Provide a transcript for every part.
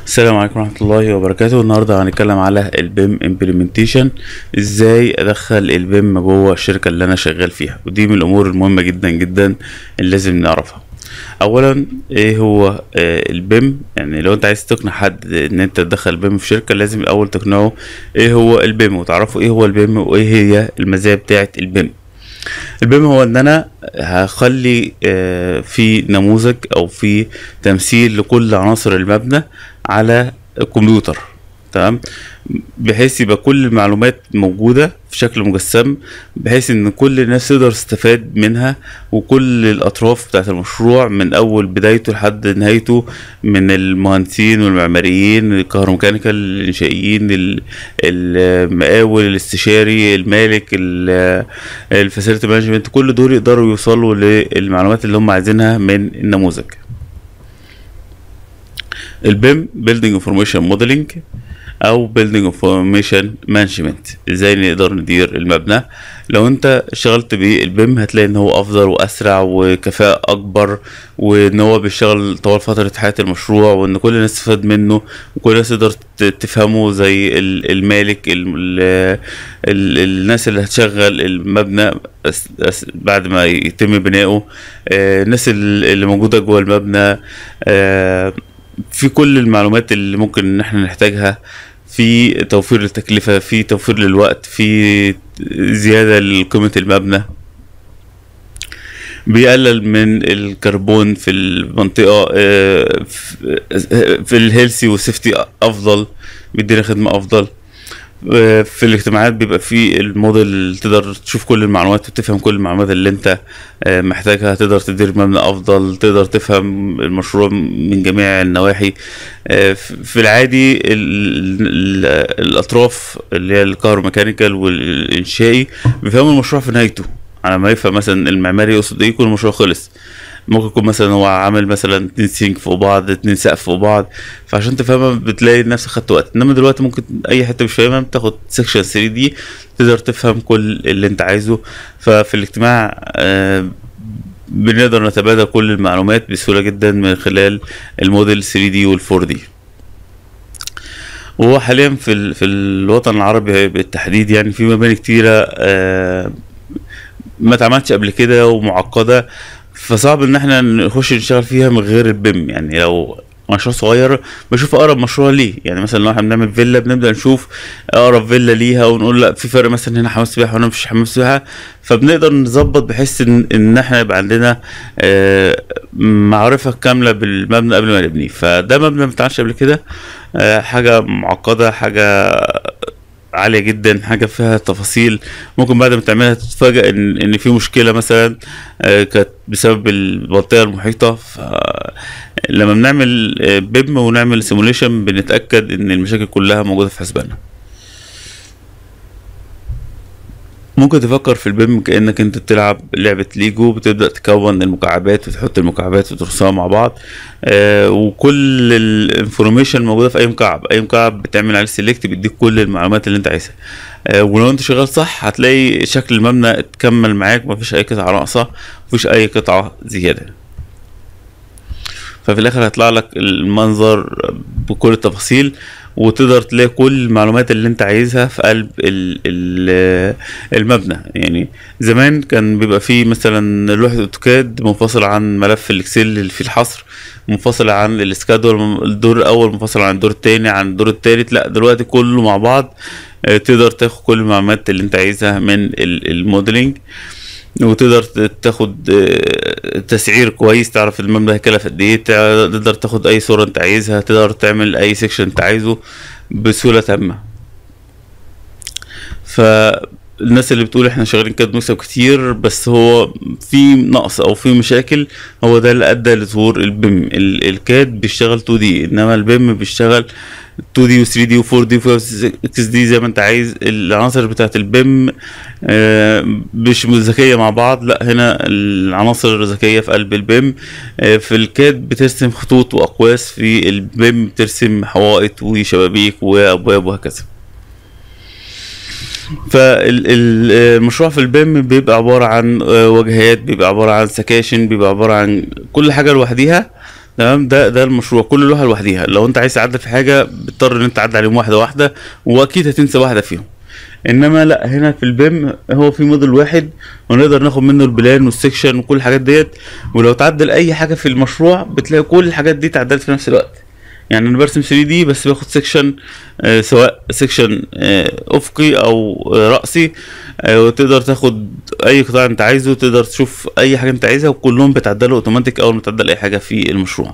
السلام عليكم ورحمة الله وبركاته النهاردة هنتكلم على البيم امبلمنتيشن ازاي ادخل البيم جوه الشركة اللي انا شغال فيها ودي من الامور المهمة جدا جدا اللي لازم نعرفها اولا ايه هو آه، البيم يعني لو انت عايز تقنع حد ان انت تدخل بيم في شركة لازم الاول تقنعه ايه هو البيم وتعرفوا ايه هو البيم وايه هي المزايا بتاعة البيم البيم هو ان انا هخلي آه، في نموذج او في تمثيل لكل عناصر المبنى على الكمبيوتر تمام بحيث يبقى كل المعلومات موجودة في شكل مجسم بحيث ان كل الناس تقدر تستفاد منها وكل الاطراف بتاعت المشروع من اول بدايته لحد نهايته من المهندسين والمعماريين الكهروميكانيكال الانشائيين ال- المقاول الاستشاري المالك الفاسيلتي مانجمنت كل دول يقدروا يوصلوا للمعلومات اللي هم عايزينها من النموذج البيم بيلدينج انفورميشن موديلنج او بيلدينج انفورميشن مانجمنت ازاي نقدر ندير المبنى لو انت اشتغلت بالبيم هتلاقي ان هو افضل واسرع وكفاءة اكبر وان هو بيشتغل طوال فترة حياة المشروع وان كل الناس تستفاد منه وكل الناس تقدر ت- تفهمه زي ال- المالك ال ال ال الناس اللي هتشغل المبنى أس- أس- بعد ما يتم بنائه آه، الناس ال- اللي موجودة جوه المبنى آه، في كل المعلومات اللي ممكن ان احنا نحتاجها في توفير للتكلفة في توفير للوقت في زيادة لقيمة المبنى بيقلل من الكربون في المنطقة آه، في- في الهيلثي والسيفتي أفضل بيدينا خدمة أفضل آه، في الاجتماعات بيبقى في الموديل تقدر تشوف كل المعلومات وتفهم كل المعلومات اللي انت آه، محتاجها تقدر تدير مبنى افضل تقدر تفهم المشروع من جميع النواحي آه، في في العادي ال- ال- الاطراف اللي هي الكهروميكانيكال والانشائي بيفهموا المشروع في نهايته على ما يفهم مثلا المعماري يقصد ايه يكون المشروع خلص ممكن يكون مثلا هو عامل مثلا اتنين سينك فوق بعض اتنين سقف فوق بعض فعشان تفهمها بتلاقي نفسك خدت وقت انما دلوقتي ممكن اي حته مش فاهمها بتاخد سيكشن 3 دي تقدر تفهم كل اللي انت عايزه ففي الاجتماع آه، بنقدر نتبادل كل المعلومات بسهوله جدا من خلال الموديل 3 دي وال 4 دي وهو حاليا في ال... في الوطن العربي بالتحديد يعني في مباني كتيره آه، ما اتعملتش قبل كده ومعقده فصعب ان احنا نخش نشتغل فيها من غير البيم يعني لو مشروع صغير بشوف اقرب مشروع ليه يعني مثلا لو احنا بنعمل فيلا بنبدا نشوف اقرب فيلا ليها ونقول لا في فرق مثلا هنا حمام سباحه وهنا مفيش حمام سباحه فبنقدر نظبط بحيث ان ان احنا يبقى عندنا آه، معرفه كامله بالمبنى قبل ما نبنيه فده مبنى ما اتعملش قبل كده آه، حاجه معقده حاجه عالية جدا حاجة فيها تفاصيل ممكن بعد ما تعملها تتفاجأ ان ان في مشكلة مثلا آه، كانت بسبب المنطقة المحيطة فلما بنعمل آه، بيم ونعمل سيموليشن بنتأكد ان المشاكل كلها موجودة في حسباننا ممكن تفكر في البيم كأنك انت بتلعب لعبة ليجو بتبدأ تكون المكعبات وتحط المكعبات وترصها مع بعض آه وكل الانفورميشن موجودة في أي مكعب أي مكعب بتعمل عليه سيلكت بيديك كل المعلومات اللي انت عايزها آه ولو انت شغال صح هتلاقي شكل المبنى اتكمل معاك مفيش أي قطعة ناقصة مفيش أي قطعة زيادة ففي الاخر هيطلع لك المنظر بكل التفاصيل وتقدر تلاقي كل المعلومات اللي انت عايزها في قلب ال ال المبنى يعني زمان كان بيبقى فيه مثلا لوحة اوتوكاد منفصل عن ملف الاكسل اللي فيه الحصر منفصل عن السكادول الدور الاول منفصل عن الدور التاني عن الدور التالت لا دلوقتي كله مع بعض اه، تقدر تاخد كل المعلومات اللي انت عايزها من ال- الموديلنج وتقدر ت- تاخد آه، تسعير كويس تعرف المبنى هيكلف قد ايه تع- تقدر تاخد اي صورة انت عايزها تقدر تعمل اي سيكشن انت عايزه بسهولة تامة فالناس اللي بتقول احنا شغالين كاد مكسب كتير بس هو في نقص او في مشاكل هو ده اللي ادى لظهور البيم ال- الكاد بيشتغل 2 دي انما البيم بيشتغل 2 دي و 3 دي و 4 دي و 6 دي زي ما انت عايز العناصر بتاعت البيم آه، مش ذكيه مع بعض لا هنا العناصر ذكيه في قلب البيم آه، في الكاد بترسم خطوط واقواس في البيم بترسم حوائط وشبابيك وابواب وهكذا فالمشروع في البيم بيبقى عبارة عن آه، واجهات بيبقى عبارة عن سكاشن بيبقى عبارة عن كل حاجة لوحديها تمام ده ده المشروع كل لوحه لوحديها لو انت عايز تعدل في حاجه بتضطر ان انت تعدل عليهم واحده واحده واكيد هتنسى واحده فيهم انما لا هنا في البيم هو في موديل واحد ونقدر ناخد منه البلان والسكشن وكل الحاجات ديت ولو تعدل اي حاجه في المشروع بتلاقي كل الحاجات دي اتعدلت في نفس الوقت يعني انا برسم 3 دي بس باخد سيكشن آه سواء سيكشن آه افقي او آه راسي آه وتقدر تاخد اي قطاع انت عايزه تقدر تشوف اي حاجه انت عايزها وكلهم بيتعدلوا اوتوماتيك اول ما تعدل اي حاجه في المشروع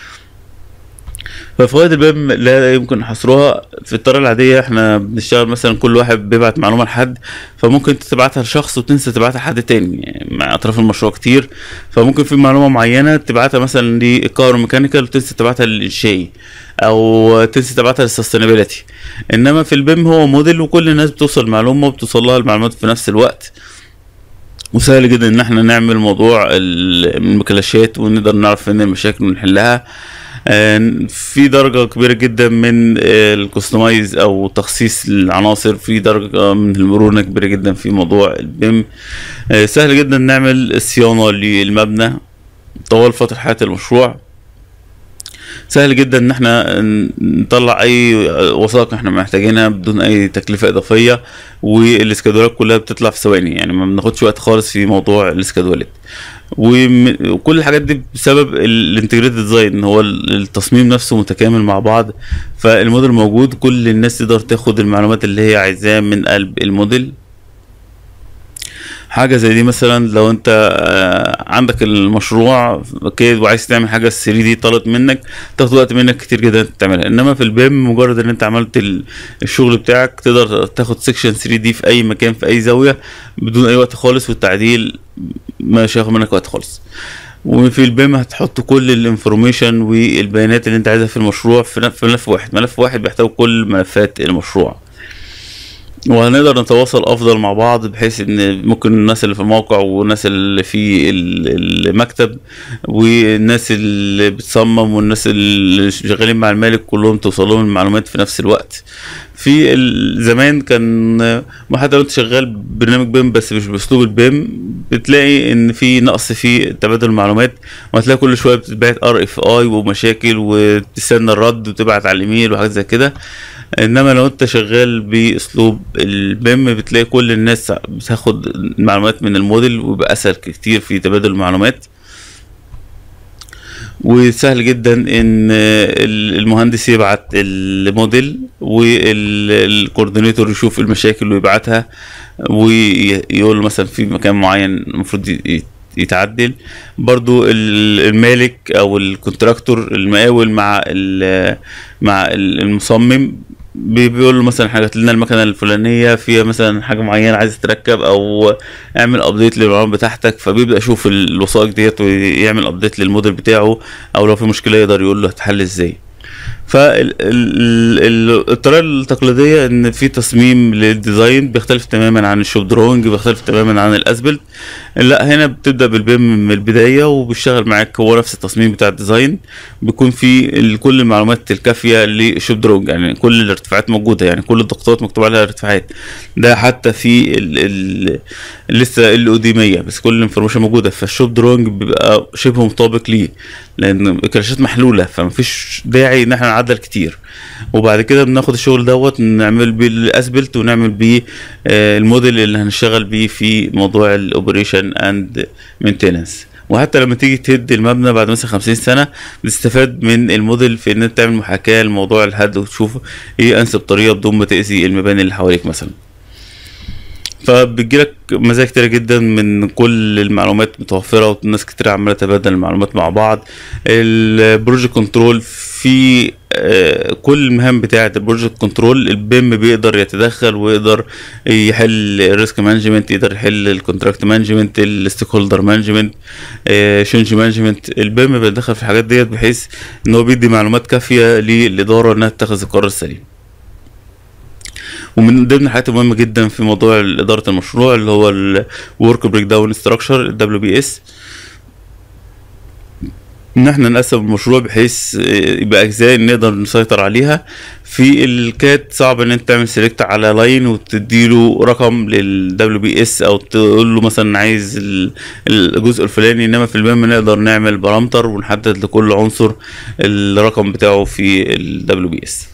ففوائد البيم لا يمكن حصرها في الطريقه العاديه احنا بنشتغل مثلا كل واحد بيبعت معلومه لحد فممكن انت تبعتها لشخص وتنسى تبعتها لحد تاني يعني مع اطراف المشروع كتير فممكن في معلومه معينه تبعتها مثلا للكهرباء ميكانيكال وتنسى تبعتها للانشائي او تنسى تبعتها للسستينابيلتي انما في البيم هو موديل وكل الناس بتوصل معلومه وبتوصل لها المعلومات في نفس الوقت وسهل جدا ان احنا نعمل موضوع المكلاشات ونقدر نعرف فين المشاكل ونحلها في درجة كبيرة جدا من الكستمايز او تخصيص العناصر في درجة من المرونة كبيرة جدا في موضوع البيم سهل جدا نعمل صيانة للمبنى طوال فترة حياة المشروع سهل جدا ان احنا نطلع اي وثائق احنا محتاجينها بدون اي تكلفه اضافيه والاسكادولات كلها بتطلع في ثواني يعني ما بناخدش وقت خالص في موضوع الاسكادولات وكل الحاجات دي بسبب الانتجريتد ديزاين هو التصميم نفسه متكامل مع بعض فالموديل موجود كل الناس تقدر تاخد المعلومات اللي هي عايزاها من قلب الموديل حاجة زي دي مثلا لو انت عندك المشروع كده وعايز تعمل حاجة 3 دي طلبت منك تاخد وقت منك كتير جدا تعملها انما في البيم مجرد ان انت عملت الشغل بتاعك تقدر تاخد سيكشن 3 دي في اي مكان في اي زاوية بدون اي وقت خالص والتعديل مش هياخد منك وقت خالص وفي البيم هتحط كل الانفورميشن والبيانات اللي انت عايزها في المشروع في ملف واحد ملف واحد بيحتوي كل ملفات المشروع وهنقدر نتواصل افضل مع بعض بحيث ان ممكن الناس اللي في الموقع والناس اللي في المكتب والناس اللي بتصمم والناس اللي شغالين مع المالك كلهم توصل لهم المعلومات في نفس الوقت في زمان كان حتى لو انت شغال برنامج بيم بس مش باسلوب البيم بتلاقي ان في نقص في تبادل المعلومات وهتلاقي كل شويه بتتبعت ار اف اي ومشاكل وتستنى الرد وتبعت على الايميل وحاجات زي كده انما لو انت شغال باسلوب البيم بتلاقي كل الناس بتاخد المعلومات من الموديل ويبقى اسهل كتير في تبادل المعلومات وسهل جدا ان المهندس يبعت الموديل والكوردينيتور يشوف المشاكل ويبعتها ويقول مثلا في مكان معين المفروض يتعدل برضو المالك او الكونتراكتور المقاول مع مع المصمم بيقول له مثلا حاجه لنا المكنه الفلانيه فيها مثلا حاجه معينه عايز تركب او اعمل ابديت للمعلومات بتاعتك فبيبدا يشوف الوثائق ديت ويعمل ابديت للموديل بتاعه او لو في مشكله يقدر يقول له هتحل ازاي فالطريقه التقليديه ان في تصميم للديزاين بيختلف تماما عن الشوب دروينج بيختلف تماما عن الاسبلت لا هنا بتبدا بالبيم من البدايه وبيشتغل معاك هو نفس التصميم بتاع الديزاين بيكون في كل المعلومات الكافيه للشوب دروينج يعني كل الارتفاعات موجوده يعني كل الضغطات مكتوب عليها ارتفاعات ده حتى في ال ال لسه ال او دي 100 بس كل الانفورميشن موجوده فالشوب دروينج بيبقى شبه مطابق ليه لان الكراشات محلوله فمفيش داعي ان احنا نعدل كتير وبعد كده بناخد الشغل دوت نعمل بيه الاسبلت ونعمل بيه الموديل اللي هنشتغل بيه في موضوع الاوبريشن اند مينتيننس وحتى لما تيجي تهد المبنى بعد مثلا خمسين سنة بتستفاد من الموديل في ان انت تعمل محاكاة لموضوع الهد وتشوف ايه انسب طريقة بدون ما تأذي المباني اللي حواليك مثلا فبتجيلك مزايا كتيرة جدا من كل المعلومات متوفرة والناس كتير عمالة تبادل المعلومات مع بعض البروجكت كنترول في كل المهام بتاعة البروجكت كنترول البيم بيقدر يتدخل ويقدر يحل الريسك مانجمنت يقدر يحل الكونتراكت مانجمنت الستيك هولدر مانجمنت شينج مانجمنت البيم بيتدخل في الحاجات ديت بحيث ان هو بيدي معلومات كافية للإدارة انها تتخذ القرار السليم ومن ضمن الحاجات المهمة جدا في موضوع إدارة المشروع اللي هو الورك بريك داون ستراكشر الدبليو بي اس ان احنا نقسم المشروع بحيث آه، يبقى اجزاء نقدر نسيطر عليها في الكات صعب ان انت تعمل سيلكت على لاين وتديله رقم لل بي اس او تقول له مثلا عايز ال- الجزء الفلاني انما في البيم نقدر نعمل بارامتر ونحدد لكل عنصر الرقم بتاعه في ال بي اس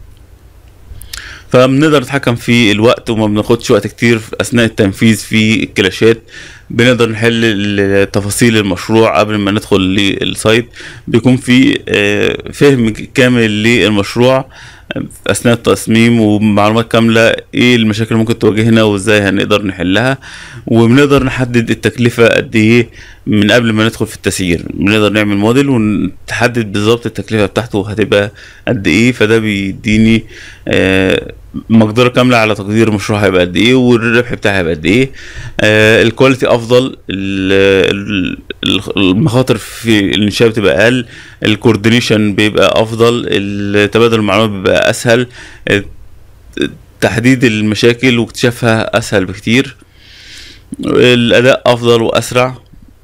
فبنقدر نتحكم في الوقت وما بناخدش وقت كتير في اثناء التنفيذ في الكلاشات بنقدر نحل ال- تفاصيل المشروع قبل ما ندخل للسايت بيكون في آه، فهم كامل للمشروع اثناء التصميم ومعلومات كامله ايه المشاكل اللي ممكن تواجهنا وازاي هنقدر نحلها وبنقدر نحدد التكلفه قد ايه من قبل ما ندخل في التسعير بنقدر نعمل موديل ونحدد بالظبط التكلفه بتاعته هتبقى قد ايه فده بيديني آه، مقدره كامله على تقدير المشروع هيبقى قد ايه والربح بتاعه هيبقى قد ايه آه، الكواليتي افضل ال- ال- المخاطر في الانشاء بتبقى اقل الكوردينيشن بيبقى افضل التبادل المعلومات بيبقى اسهل آه، تحديد المشاكل واكتشافها اسهل بكتير الاداء افضل واسرع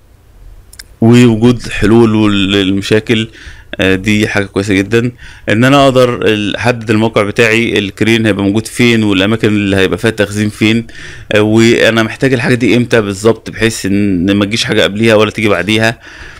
ووجود حلول للمشاكل آه، دي حاجه كويسه جدا ان انا اقدر ال- احدد الموقع بتاعي الكرين هيبقى موجود فين والاماكن اللي هيبقى فيها تخزين فين آه، وانا محتاج الحاجه دي امتى بالظبط بحيث ان ما تجيش حاجه قبليها ولا تيجي بعديها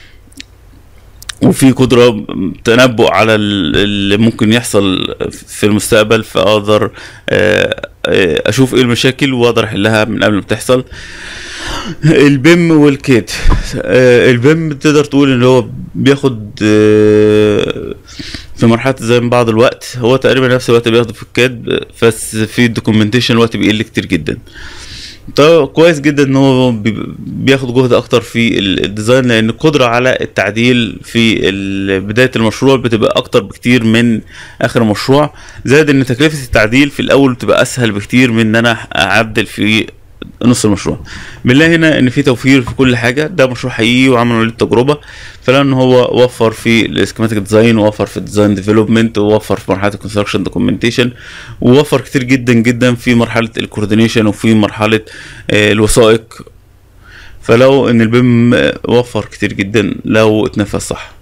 وفي قدرة تنبؤ على ال- اللي ممكن يحصل في المستقبل فأقدر آه، آه، أشوف إيه المشاكل وأقدر أحلها من قبل ما تحصل البيم والكيت آه، البيم تقدر تقول ان هو بياخد آه، في مرحله زي من بعض الوقت هو تقريبا نفس الوقت اللي بياخده في الكاد بس في الدوكيومنتيشن الوقت بيقل كتير جدا طب كويس جدا ان هو بي- بياخد جهد اكتر في ال- الديزاين لان القدره على التعديل في ال- بدايه المشروع بتبقى اكتر بكتير من اخر المشروع زائد ان تكلفه التعديل في الاول بتبقى اسهل بكتير من ان انا اعدل في نص المشروع بنلاقي هنا ان في توفير في كل حاجه ده مشروع حقيقي وعملوا للتجربه فلان هو وفر في السكيماتيك ديزاين ووفر في الديزاين ديفلوبمنت ووفر في مرحله الكونستراكشن دوكيومنتيشن ووفر كتير جدا جدا في مرحله الكوردينيشن وفي مرحله آه، الوثائق فلو ان البيم آه، وفر كتير جدا لو اتنفذ صح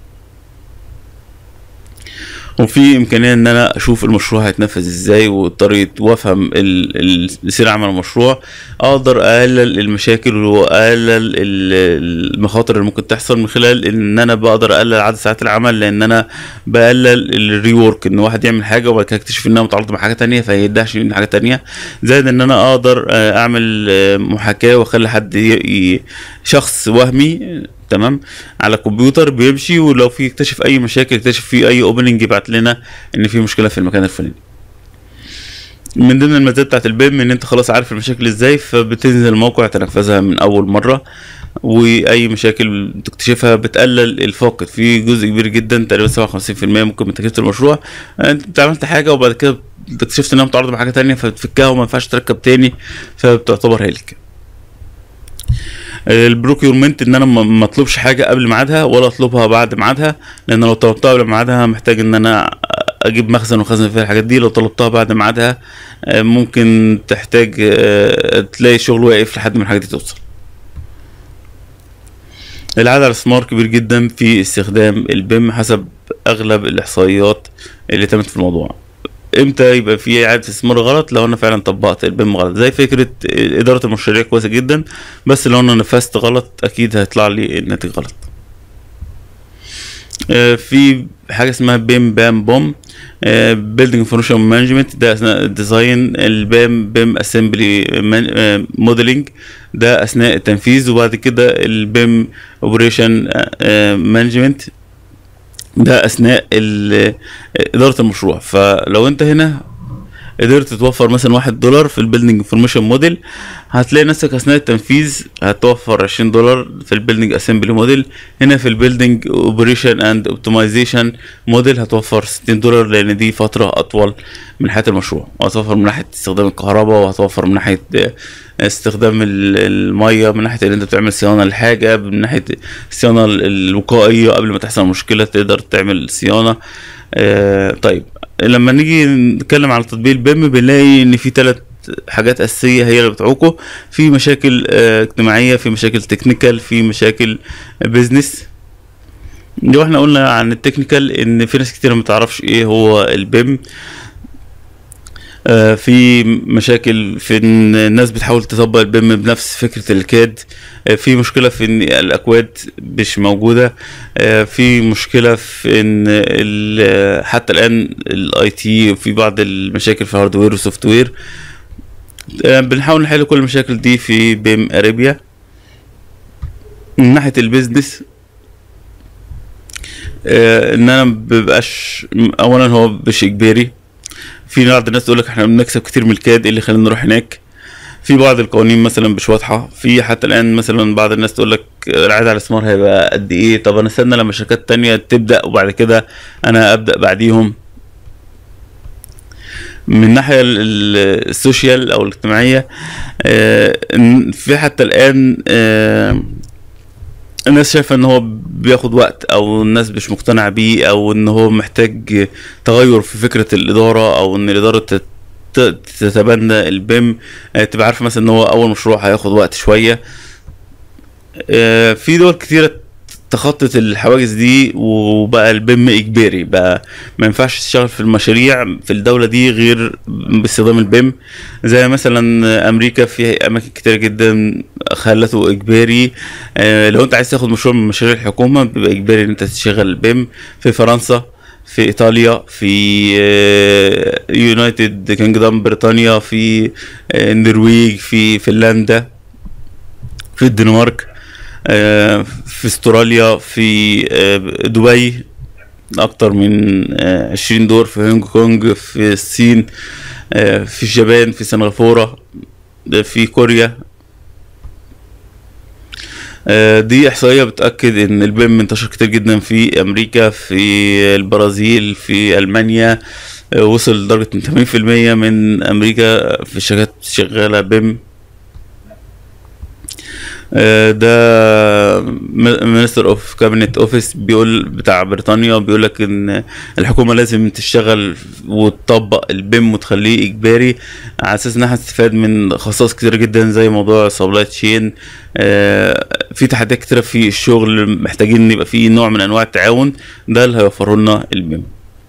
وفي امكانيه ان انا اشوف المشروع هيتنفذ ازاي وطريقه وافهم ال- ال- سير عمل المشروع اقدر اقلل المشاكل واقلل ال- المخاطر اللي ممكن تحصل من خلال ان انا بقدر اقلل عدد ساعات العمل لان انا بقلل الري ورك ان واحد يعمل حاجه وبعد كده يكتشف انها متعلقه بحاجه تانية فيدهش من حاجه تانية زائد ان انا اقدر آه، اعمل آه، محاكاه واخلي حد ي- ي- شخص وهمي تمام على كمبيوتر بيمشي ولو في اكتشف اي مشاكل اكتشف في اي اوبننج يبعت لنا ان في مشكله في المكان الفلاني من ضمن المزايا بتاعت البيم ان انت خلاص عارف المشاكل ازاي فبتنزل الموقع تنفذها من اول مره واي مشاكل تكتشفها بتقلل الفاقد في جزء كبير جدا تقريبا 57% ممكن من تكلفه المشروع انت عملت حاجه وبعد كده اكتشفت انها متعارضه مع حاجه تانية فبتفكها وما ينفعش تركب تاني فبتعتبر هالك البروكيورمنت ان انا ما ما اطلبش حاجه قبل ميعادها ولا اطلبها بعد ميعادها لان لو طلبتها قبل ميعادها محتاج ان انا اجيب مخزن واخزن فيها الحاجات دي لو طلبتها بعد ميعادها آه، ممكن تحتاج آه، تلاقي الشغل واقف لحد ما الحاجه دي توصل العدد على الاستثمار كبير جدا في استخدام البيم حسب اغلب الاحصائيات اللي تمت في الموضوع امتى يبقى في اعاده استثمار غلط لو انا فعلا طبقت البيم غلط زي فكره اداره المشاريع كويسه جدا بس لو انا نفذت غلط اكيد هيطلع لي الناتج غلط آه، في حاجه اسمها بيم بام بوم بيلدينج انفورميشن مانجمنت ده اثناء الديزاين البام بيم اسمبلي موديلنج ده اثناء التنفيذ وبعد كده البيم اوبريشن مانجمنت ده اثناء ال- اداره المشروع فلو انت هنا قدرت توفر مثلا واحد دولار في البيلدينج انفورميشن موديل هتلاقي نفسك اثناء التنفيذ هتوفر 20 دولار في البيلدينج اسمبلي موديل هنا في البيلدينج اوبريشن اند اوبتمايزيشن موديل هتوفر 60 دولار لان دي فتره اطول من حياه المشروع وهتوفر من ناحيه استخدام الكهرباء وهتوفر من ناحيه آه، استخدام ال- الميه من ناحيه ان انت بتعمل صيانه للحاجه من ناحيه الصيانه ال- الوقائيه قبل ما تحصل مشكله تقدر تعمل صيانه آه، طيب لما نيجي نتكلم على تطبيق البيم بنلاقي ان في ثلاث حاجات اساسيه هي اللي بتعوقه في مشاكل آه، اجتماعيه في مشاكل تكنيكال في مشاكل بيزنس لو احنا قلنا عن التكنيكال ان في ناس كتير ما تعرفش ايه هو البيم آه، في مشاكل في ان الناس بتحاول تطبق البيم بنفس فكرة الكاد آه، في مشكلة في ان الاكواد مش موجودة آه، في مشكلة في ان ال- حتى الان الاي تي في بعض المشاكل في هاردوير وسوفت وير بنحاول نحل كل المشاكل دي في بيم اريبيا من ناحية البيزنس آه، ان انا مبقاش اولا هو مش اجباري في بعض الناس تقول لك احنا بنكسب كتير من الكاد ايه اللي خلينا نروح هناك في بعض القوانين مثلا مش واضحه في حتى الان مثلا بعض الناس تقول لك العائد على الاستثمار هيبقى قد ايه طب انا استنى لما شركات تانية تبدا وبعد كده انا ابدا بعديهم من الناحيه ال- ال- السوشيال او الاجتماعيه آه، إن في حتى الان آه، الناس شايفه ان هو بياخد وقت او الناس مش مقتنعه بيه او ان هو محتاج تغير في فكره الاداره او ان الاداره تت- ت- تتبنى البيم آه، تبقى عارفه مثلا ان هو اول مشروع هياخد وقت شويه آه، في دول كتيره تخطت الحواجز دي وبقى البيم اجباري بقى ما ينفعش تشتغل في المشاريع في الدوله دي غير باستخدام البيم زي مثلا امريكا في اماكن كتير جدا خلته اجباري آه، لو انت عايز تاخد مشروع من مشاريع الحكومه بيبقى اجباري ان انت تشغل البيم في فرنسا في ايطاليا في يونايتد كينجدم بريطانيا في آه، النرويج في فنلندا في الدنمارك آه، في استراليا في آه، دبي اكتر من آه، 20 دور في هونج كونج في الصين آه، في اليابان في سنغافورة آه، في كوريا آه، دي احصائيه بتاكد ان البيم انتشر كتير جدا في امريكا في البرازيل في المانيا آه، وصل لدرجه ان 80% من امريكا في شركات شغاله بيم آه، ده مينستر اوف كابينت اوفيس بيقول بتاع بريطانيا بيقول لك ان الحكومه لازم تشتغل وتطبق البيم وتخليه اجباري على اساس انها هتستفاد من خصائص كتير جدا زي موضوع سبلاي تشين في تحديات كتيره في الشغل محتاجين يبقى في نوع من انواع التعاون ده اللي هيوفره لنا البيم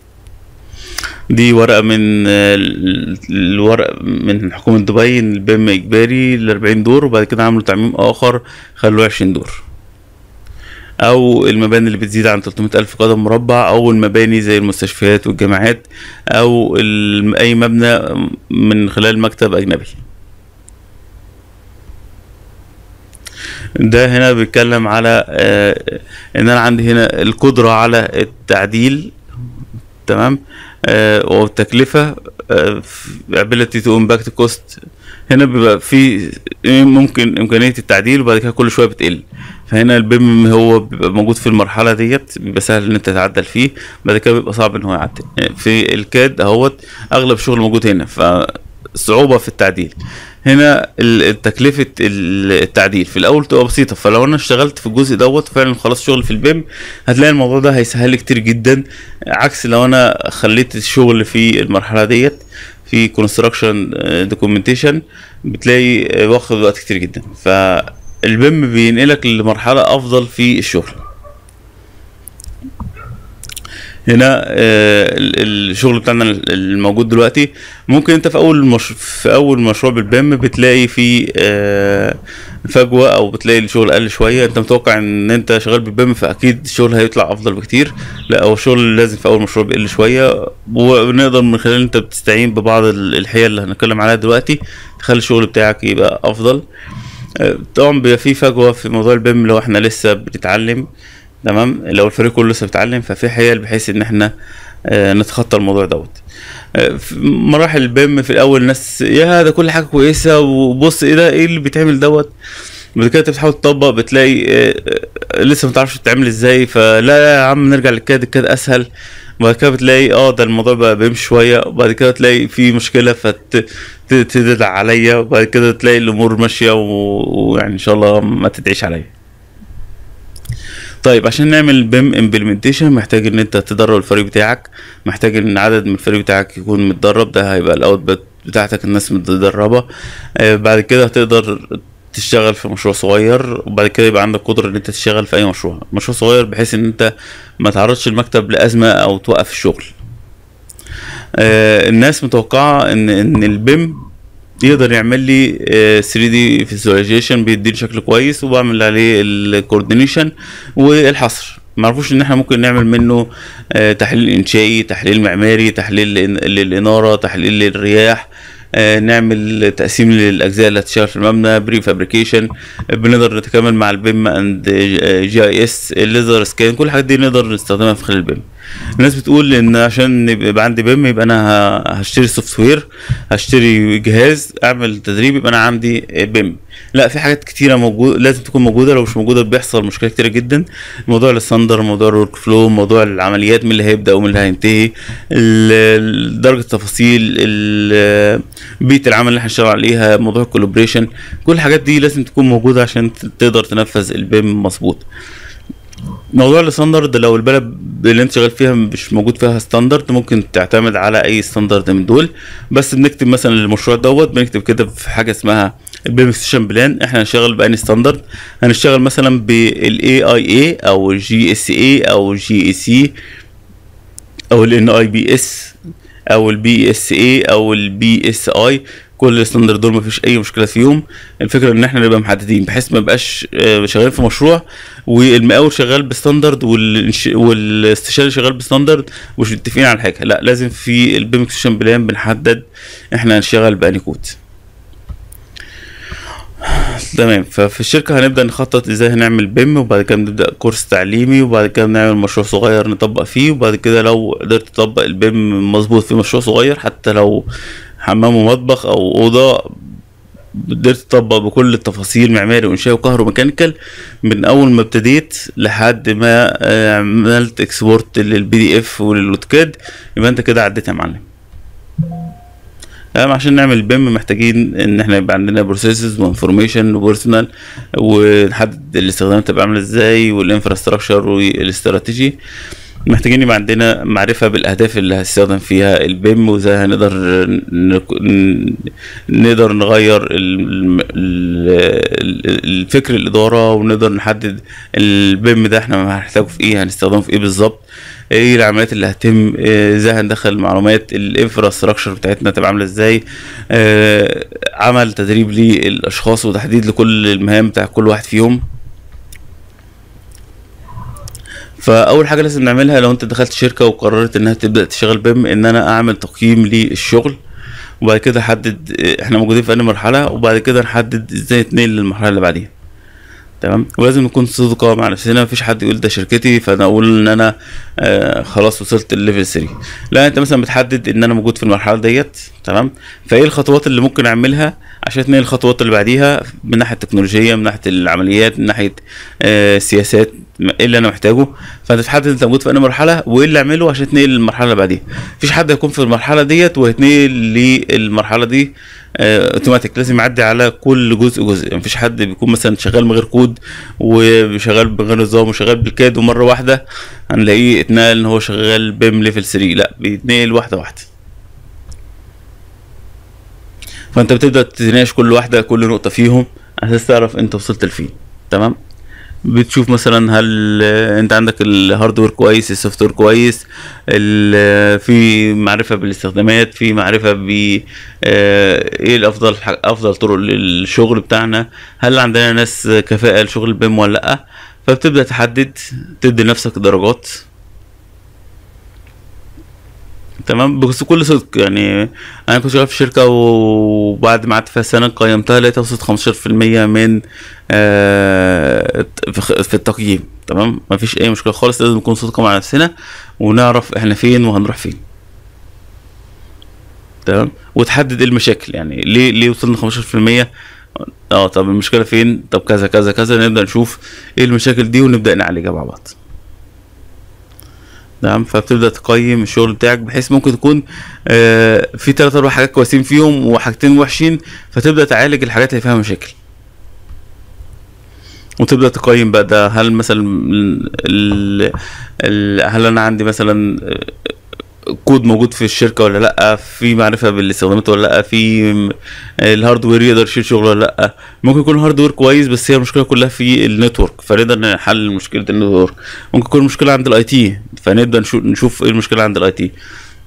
دي ورقة من آه، ال- الورق من حكومة دبي ان البيم اجباري ل 40 دور وبعد كده عملوا تعميم اخر خلوه 20 دور او المباني اللي بتزيد عن 300 الف قدم مربع او المباني زي المستشفيات والجامعات او ال- اي مبنى من خلال مكتب اجنبي ده هنا بيتكلم على آه، ان انا عندي هنا القدرة على التعديل تمام آه والتكلفة آه ability to impact cost هنا بيبقى في ممكن إمكانية التعديل وبعد كده كل شوية بتقل فهنا البيم هو بيبقى موجود في المرحلة ديت بيبقى سهل إن أنت تتعدل فيه بعد كده بيبقى صعب إن هو يعدل في الكاد أهوت أغلب الشغل موجود هنا فصعوبة في التعديل هنا ال- تكلفة ال- التعديل في الأول تبقى بسيطة فلو أنا اشتغلت في الجزء دوت فعلا خلاص شغل في البيم هتلاقي الموضوع ده هيسهل لي كتير جدا عكس لو أنا خليت الشغل في المرحلة ديت في كونستراكشن دوكيومنتيشن بتلاقي آه، واخد وقت كتير جدا فالبيم بينقلك لمرحلة أفضل في الشغل هنا آه، ال- الشغل بتاعنا الموجود دلوقتي ممكن انت في اول مش... في اول مشروع بالبيم بتلاقي فيه آه، فجوه او بتلاقي الشغل قل شويه انت متوقع ان انت شغال بالبيم فاكيد الشغل هيطلع افضل بكتير لا هو الشغل لازم في اول مشروع بيقل شويه ونقدر من خلال انت بتستعين ببعض ال- الحيل اللي هنتكلم عليها دلوقتي تخلي الشغل بتاعك يبقى افضل آه، طبعا بيبقى في فجوه في موضوع البيم لو احنا لسه بنتعلم تمام لو الفريق كله لسه بيتعلم ففي حيل بحيث ان احنا آه، نتخطى الموضوع دوت آه، في مراحل البيم في الاول الناس يا ده كل حاجه كويسه وبص ايه ده ايه اللي بيتعمل دوت بعد كده انت بتحاول تطبق بتلاقي آه، آه، لسه ما تعرفش بتعمل ازاي فلا لا يا عم نرجع للكاد الكاد اسهل وبعد كده بتلاقي اه ده الموضوع بقى بيمشي شويه وبعد كده تلاقي في مشكله فتدعي عليا وبعد كده تلاقي الامور ماشيه و- ويعني ان شاء الله ما تدعيش عليا طيب عشان نعمل بيم امبلمنتيشن محتاج ان انت تدرب الفريق بتاعك محتاج ان عدد من الفريق بتاعك يكون متدرب ده هيبقى الاوت بتاعتك الناس متدربه آه بعد كده هتقدر تشتغل في مشروع صغير وبعد كده يبقى عندك قدرة ان انت تشتغل في اي مشروع مشروع صغير بحيث ان انت ما تعرضش المكتب لازمة او توقف الشغل آه الناس متوقعة ان ان البيم يقدر يعمل لي 3 دي فيزواليزيشن بيديني شكل كويس وبعمل عليه الكوردينيشن والحصر معرفوش ان احنا ممكن نعمل منه آه، تحليل انشائي تحليل معماري تحليل للإن- للاناره تحليل للرياح آه، نعمل تقسيم للاجزاء اللي هتشتغل في المبنى بري فابريكيشن بنقدر نتكامل مع البيم اند جي اي اس الليزر سكان كل الحاجات دي نقدر نستخدمها في خلال البيم الناس بتقول ان عشان يبقى عندي بيم يبقى انا ه- هشتري سوفت وير هشتري جهاز اعمل تدريب يبقى انا عندي بيم لا في حاجات كتيره موجوده لازم تكون موجوده لو مش موجوده بيحصل مشكله كتيره جدا موضوع الستاندر موضوع الورك فلو موضوع العمليات مين اللي هيبدا ومين اللي هينتهي ال- ال- درجه التفاصيل ال- بيئه العمل اللي هنشتغل عليها موضوع الكولابريشن كل الحاجات دي لازم تكون موجوده عشان ت- تقدر تنفذ البيم مظبوط موضوع الستاندرد لو البلد اللي انت شغال فيها مش موجود فيها ستاندرد ممكن تعتمد على اي ستاندرد من دول بس بنكتب مثلا المشروع دوت بنكتب كده في حاجه اسمها البيم ستيشن بلان احنا هنشتغل بأني ستاندرد هنشتغل مثلا بالاي اي اي او الجي اس اي او الجي اي سي او الان اي بي اس او البي اس اي او البي اس اي كل الستاندرد دول مفيش اي مشكله فيهم الفكره ان احنا نبقى محددين بحيث ما يبقاش آه، شغالين في مشروع والمقاول شغال بستاندرد والإنش- والاستشاري شغال بستاندرد ومش متفقين على حاجه لا لازم في البيم اكسشن بلان بنحدد احنا هنشتغل بأني كود تمام ففي الشركة هنبدأ نخطط ازاي هنعمل بيم وبعد كده نبدأ كورس تعليمي وبعد كده نعمل مشروع صغير نطبق فيه وبعد كده لو قدرت تطبق البيم مظبوط في مشروع صغير حتى لو حمام ومطبخ او أوضة قدرت تطبق بكل التفاصيل معماري وانشائي وكهروميكانيكال من اول ما ابتديت لحد ما آه، عملت اكسبورت للبي دي اف وللاوتوكاد يبقى انت كده عديت يا معلم تمام عشان نعمل بيم محتاجين ان احنا يبقى عندنا بروسيسز وانفورميشن وبيرسونال ونحدد الاستخدامات تبقى عامله ازاي والانفراستراكشر والاستراتيجي محتاجين يبقى عندنا معرفة بالأهداف اللي هنستخدم فيها البيم وازاي هنقدر نك- ن- نقدر نغير ال- ال- الفكر الإدارة ونقدر نحدد البيم ده احنا هنحتاجه في ايه هنستخدمه في ايه بالظبط ايه العمليات اللي هتتم إيه ازاي هندخل المعلومات الانفراستراكشر بتاعتنا تبقى عامله ازاي آه، عمل تدريب للاشخاص وتحديد لكل المهام بتاع كل واحد فيهم فاول حاجه لازم نعملها لو انت دخلت شركه وقررت انها تبدا تشتغل بيم ان انا اعمل تقييم للشغل وبعد كده احدد اه، احنا موجودين في انهي مرحله وبعد كده نحدد ازاي نتنقل للمرحله اللي بعديها تمام ولازم نكون صدقة مع نفسنا مفيش حد يقول ده شركتي فانا اقول ان انا آه خلاص وصلت الليفل 3 لا انت مثلا بتحدد ان انا موجود في المرحله ديت تمام فايه الخطوات اللي ممكن اعملها عشان اتنقل الخطوات اللي بعديها من ناحيه التكنولوجيه من ناحيه العمليات من ناحيه آه سياسات ايه اللي انا محتاجه فانت تحدد انت موجود في انهي مرحله وايه اللي اعمله عشان تنقل للمرحله اللي بعديها مفيش حد هيكون في المرحله ديت وهيتنقل للمرحله دي آه، اوتوماتيك لازم يعدي على كل جزء جزء مفيش حد بيكون مثلا شغال من غير كود وشغال بغير نظام وشغال بالكاد ومره واحده هنلاقيه اتنقل ان هو شغال بيم ليفل 3 لا بيتنقل واحده واحده فانت بتبدا تناقش كل واحده كل نقطه فيهم عشان تعرف انت وصلت لفين تمام بتشوف مثلا هل آه، انت عندك الهاردوير كويس السوفت وير كويس ال- في معرفه بالاستخدامات في معرفه ب آه، ايه الافضل ح- افضل طرق للشغل بتاعنا هل عندنا ناس كفاءه لشغل البيم ولا لا فبتبدا تحدد تدي لنفسك درجات تمام بس بكل صدق يعني انا كنت شغال في شركه وبعد ما قعدت فيها سنه قيمتها لقيتها وصلت 15% من آه، في خ- في التقييم تمام مفيش اي مشكله خالص لازم نكون صادقه مع نفسنا ونعرف احنا فين وهنروح فين تمام وتحدد ايه المشاكل يعني ليه ليه وصلنا 15% اه طب المشكله فين طب كذا كذا كذا نبدا نشوف ايه المشاكل دي ونبدا نعالجها مع بعض تمام فبتبدا تقيم الشغل بتاعك بحيث ممكن تكون آه في ثلاث اربع حاجات كويسين فيهم وحاجتين وحشين فتبدا تعالج الحاجات اللي فيها مشاكل وتبدا تقيم بقى ده هل مثلا ال ال هل انا عندي مثلا كود موجود في الشركه ولا لا في معرفه باللي استخدمته ولا لا في م- الهاردوير يقدر يشيل شغل ولا لا ممكن يكون الهاردوير كويس بس هي المشكله كلها في النتورك فنقدر نحل مشكله النتورك ممكن يكون المشكله عند الاي تي فنبدا نشوف نشوف ايه المشكله عند الاي تي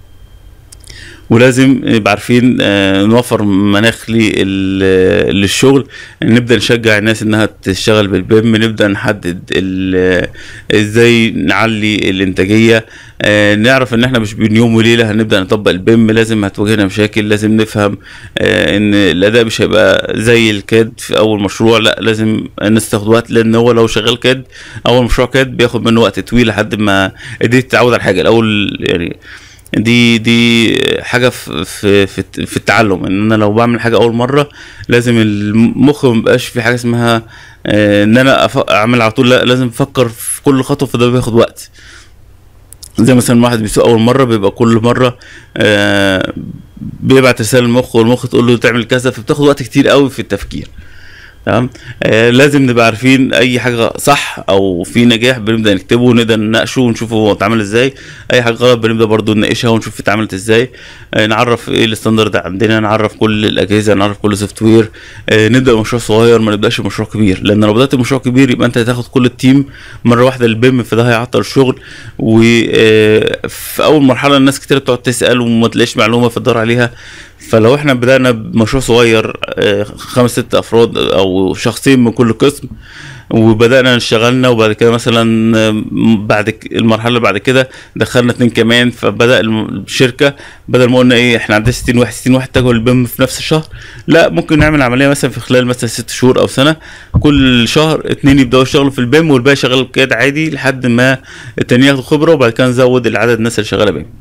ولازم نبقى عارفين آه، نوفر مناخ لل- للشغل نبدا نشجع الناس انها تشتغل بالبيم نبدا نحدد ال- ازاي نعلي الانتاجيه آه، نعرف ان احنا مش بين يوم وليله هنبدا نطبق البيم لازم هتواجهنا مشاكل لازم نفهم آه، ان الاداء مش هيبقى زي الكاد في اول مشروع لا لازم الناس تاخد وقت لان هو لو شغال كاد اول مشروع كاد بياخد منه وقت طويل لحد ما ايديك تتعود على الحاجه الاول يعني دي دي حاجه في في في في التعلم ان انا لو بعمل حاجه اول مره لازم المخ ما يبقاش في حاجه اسمها آه، ان انا أف- اعمل على طول لا لازم افكر في كل خطوه فده بياخد وقت زي مثلا واحد بيسوق اول مره بيبقى كل مره آه، بيبعت رساله للمخ والمخ تقول له تعمل كذا فبتاخد وقت كتير قوي في التفكير تمام آه لازم نبقى عارفين اي حاجه صح او في نجاح بنبدا نكتبه ونقدر نناقشه ونشوفه هو اتعمل ازاي اي حاجه غلط بنبدا برضو نناقشها ونشوف اتعملت ازاي آه نعرف ايه الستاندرد عندنا نعرف كل الاجهزه نعرف كل سوفت وير آه نبدا مشروع صغير ما نبداش مشروع كبير لان لو بدات مشروع كبير يبقى انت هتاخد كل التيم مره واحده البيم فده هيعطل الشغل وفي اول مرحله الناس كتير بتقعد تسال وما تلاقيش معلومه فتدور عليها فلو احنا بدأنا بمشروع صغير آه، خمس ست أفراد أو شخصين من كل قسم وبدأنا اشتغلنا وبعد كده مثلا آه، بعد ك- المرحلة اللي بعد كده دخلنا اتنين كمان فبدأ الم- الشركة بدل ما قلنا ايه احنا عندنا 60 واحد 60 واحد تاجوا البيم في نفس الشهر لا ممكن نعمل عملية مثلا في خلال مثلا ست شهور أو سنة كل شهر اتنين يبدأوا يشتغلوا في البيم والباقي شغال كده عادي لحد ما التانيين ياخدوا خبرة وبعد كده نزود العدد الناس اللي شغالة بيم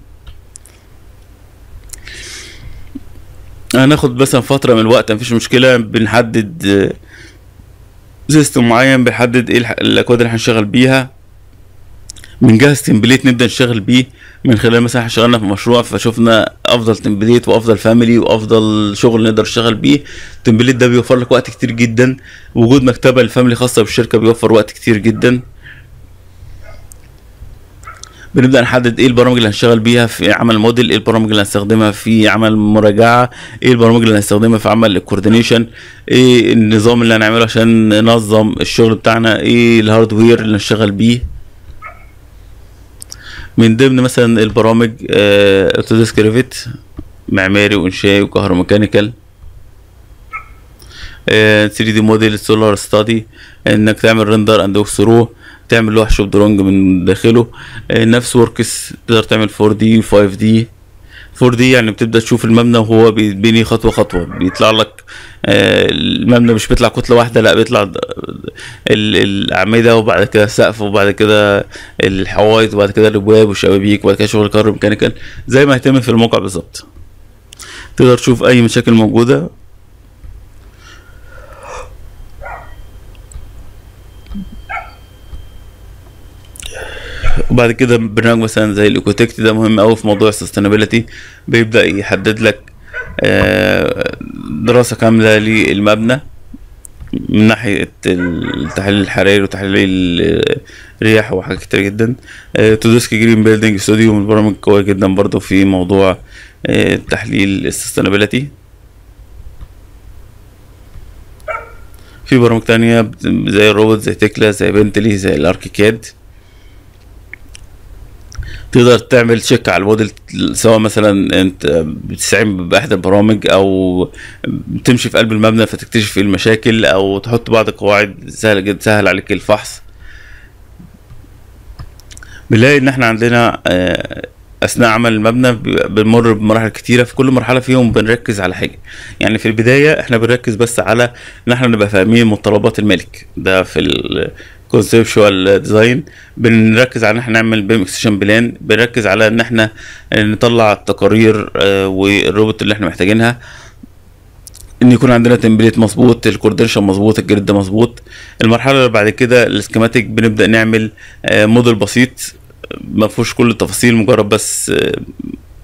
هناخد مثلا فترة من الوقت مفيش مشكلة بنحدد سيستم معين بيحدد ايه الح- الاكواد اللي هنشتغل بيها بنجهز تمبليت نبدا نشتغل بيه من خلال مثلا احنا اشتغلنا في مشروع فشفنا افضل تمبليت وافضل فاميلي وافضل شغل نقدر نشتغل بيه التمبليت ده بيوفر لك وقت كتير جدا وجود مكتبه الفاميلي خاصه بالشركه بيوفر وقت كتير جدا بنبدا نحدد ايه البرامج اللي هنشتغل بيها في عمل موديل ايه البرامج اللي هنستخدمها في عمل مراجعه ايه البرامج اللي هنستخدمها في عمل الكوردينيشن ايه النظام اللي هنعمله عشان ننظم الشغل بتاعنا ايه الهاردوير اللي هنشتغل بيه من ضمن مثلا البرامج اوتوديسك ريفيت معماري وانشائي وكهروميكانيكال 3 دي موديل سولار ستادي انك تعمل ريندر اند ثرو تعمل لوح شوب درونج من داخله آه، نفس وركس تقدر تعمل 4 دي 5 دي 4 دي يعني بتبدا تشوف المبنى وهو بيتبني خطوه خطوه بيطلع لك آه، المبنى مش بيطلع كتله واحده لا بيطلع د- ال- الاعمده وبعد كده السقف وبعد كده الحوايط وبعد كده الابواب والشبابيك وبعد كده شغل الكهروميكانيكال زي ما هيتم في الموقع بالظبط تقدر تشوف اي مشاكل موجوده وبعد كده برنامج مثلا زي الايكوتكت ده مهم قوي في موضوع السستينابيلتي بيبدا يحدد لك آه، دراسه كامله للمبنى من ناحيه التحليل الحراري وتحليل الرياح وحاجات كتير جدا تودوسكي جرين بيلدينج ستوديو من البرامج قويه جدا برضو في موضوع آه، تحليل السستينابيلتي في برامج تانية بت- زي الروبوت زي تكلا زي بنتلي زي الاركيكاد تقدر تعمل تشيك على الموديل سواء مثلا انت بتستعين باحدى البرامج او تمشي في قلب المبنى فتكتشف ايه المشاكل او تحط بعض القواعد سهله جدا سهل عليك الفحص بنلاقي ان احنا عندنا آه، اثناء عمل المبنى بيبقى بنمر بمراحل كتيره في كل مرحله فيهم بنركز على حاجه يعني في البدايه احنا بنركز بس على ان احنا نبقى فاهمين متطلبات الملك ده في الكونسبشوال ديزاين بنركز على ان احنا نعمل بيم اكستشن بلان بنركز على ان احنا نطلع التقارير آه، والروبوت اللي احنا محتاجينها ان يكون عندنا تمبليت مظبوط الكوردينيشن مظبوط الجريد ده مظبوط المرحله اللي بعد كده السكيماتيك بنبدا نعمل آه، موديل بسيط ما فيهوش كل التفاصيل مجرد بس آه،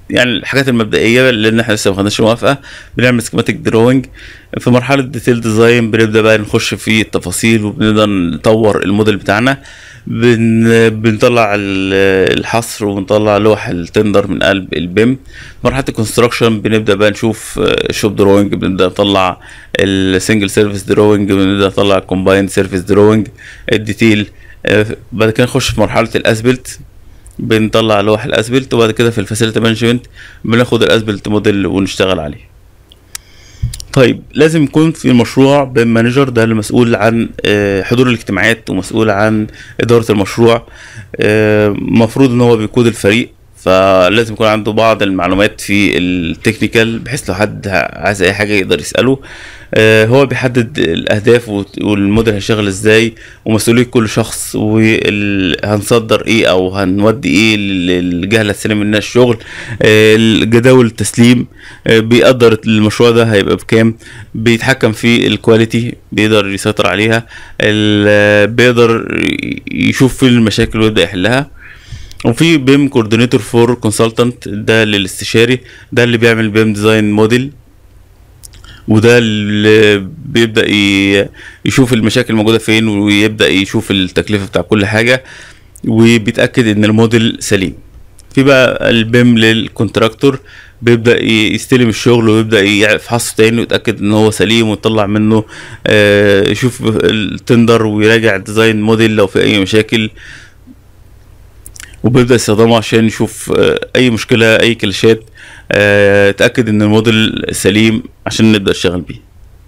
يعني الحاجات المبدئيه لان احنا لسه ما خدناش موافقه بنعمل سكيماتيك دروينج في مرحله ديتيل ديزاين بنبدا بقى نخش في التفاصيل وبنقدر نطور الموديل بتاعنا بن بنطلع ال- الحصر وبنطلع لوح التندر من قلب البيم مرحله الكونستراكشن بنبدا بقى نشوف شوب دروينج بنبدا نطلع السنجل سيرفيس دروينج بنبدا نطلع كومبايند سيرفيس دروينج الديتيل آه، بعد كده نخش في مرحله الاسبلت بنطلع لوح الاسبلت وبعد كده في الفاسيلتي مانجمنت بناخد الاسبلت موديل ونشتغل عليه طيب لازم يكون في المشروع بيم مانجر ده المسؤول عن آه، حضور الاجتماعات ومسؤول عن اداره المشروع المفروض ان هو بيقود الفريق فلازم يكون عنده بعض المعلومات في التكنيكال بحيث لو حد عايز اي حاجه يقدر يساله آه، هو بيحدد الاهداف وت- والموديل هيشتغل ازاي ومسؤوليه كل شخص وهنصدر ايه او هنودي ايه للجهه اللي هتستلم منها الشغل آه، الجداول التسليم آه، بيقدر المشروع ده هيبقى بكام بيتحكم في الكواليتي بيقدر يسيطر عليها ال- بيقدر يشوف فين المشاكل ويبدا يحلها وفي بيم كوردينيتور فور كونسلتنت ده للاستشاري ده اللي بيعمل بيم ديزاين موديل وده اللي بيبدا ي- يشوف المشاكل الموجوده فين ويبدا يشوف التكلفه بتاع كل حاجه وبيتاكد ان الموديل سليم في بقى البيم للكونتراكتور بيبدا ي- يستلم الشغل ويبدا يفحصه تاني ويتاكد ان هو سليم ويطلع منه آه، يشوف التندر ويراجع الديزاين موديل لو في اي مشاكل وبيبدا يستخدمه عشان يشوف آه، اي مشكله اي كلاشات آه، اتاكد ان الموديل سليم عشان نبدا نشتغل بيه